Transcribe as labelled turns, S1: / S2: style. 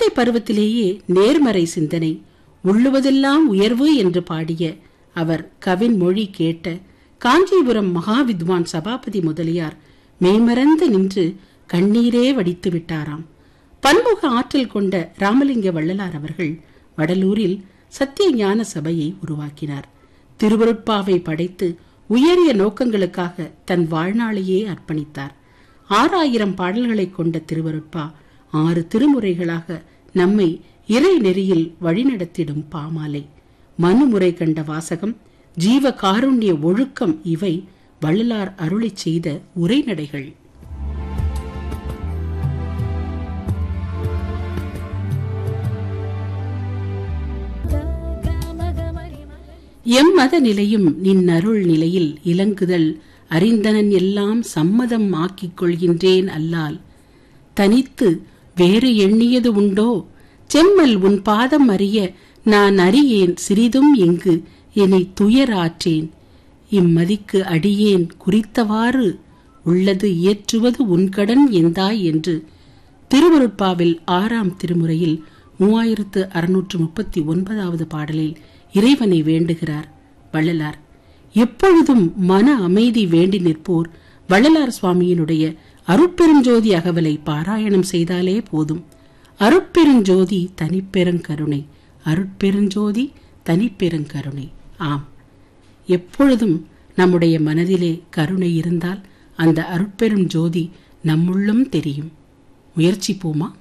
S1: பருவத்திலேயே நேர்மறை சிந்தனை உள்ளுவதெல்லாம் உயர்வு என்று பாடிய அவர் கவின் மொழி கேட்ட காஞ்சிபுரம் மகாவித்வான் சபாபதி முதலியார் மெய்மறந்து நின்று கண்ணீரே வடித்து விட்டாராம் பன்முக ஆற்றல் கொண்ட ராமலிங்க வள்ளலார் அவர்கள் வடலூரில் சத்திய ஞான சபையை உருவாக்கினார் திருவருட்பாவை படைத்து உயரிய நோக்கங்களுக்காக தன் வாழ்நாளையே அர்ப்பணித்தார் ஆறாயிரம் பாடல்களை கொண்ட திருவருட்பா ஆறு திருமுறைகளாக நம்மை இறை நெறியில் வழிநடத்திடும் பாமாலை மனுமுறை கண்ட வாசகம் ஜீவ காருண்ய ஒழுக்கம் இவை வள்ளலார் அருளிச் செய்த உரைநடைகள் எம் மத நிலையும் நின் அருள் நிலையில் இலங்குதல் அறிந்தனன் எல்லாம் சம்மதம் ஆக்கிக் கொள்கின்றேன் அல்லால் தனித்து வேறு எண்ணியது உண்டோ செம்மல் உன் பாதம் அறிய நான் அறியேன் சிறிதும் இங்கு என்னை துயராற்றேன் இம்மதிக்கு அடியேன் குறித்தவாறு உள்ளது இயற்றுவது உன்கடன் எந்தாய் என்று திருவருட்பாவில் ஆறாம் திருமுறையில் மூவாயிரத்து அறுநூற்று முப்பத்தி ஒன்பதாவது பாடலில் இறைவனை வேண்டுகிறார் வள்ளலார் எப்பொழுதும் மன அமைதி வேண்டி நிற்போர் வள்ளலார் சுவாமியினுடைய அருட்பெருஞ்சோதி அகவலை பாராயணம் செய்தாலே போதும் அருட்பெருஞ்சோதி தனிப்பெருங்கருணை அருட்பெருஞ்சோதி தனிப்பெருங்கருணை ஆம் எப்பொழுதும் நம்முடைய மனதிலே கருணை இருந்தால் அந்த அருட்பெரும் ஜோதி நம்முள்ளும் தெரியும் முயற்சிப்போமா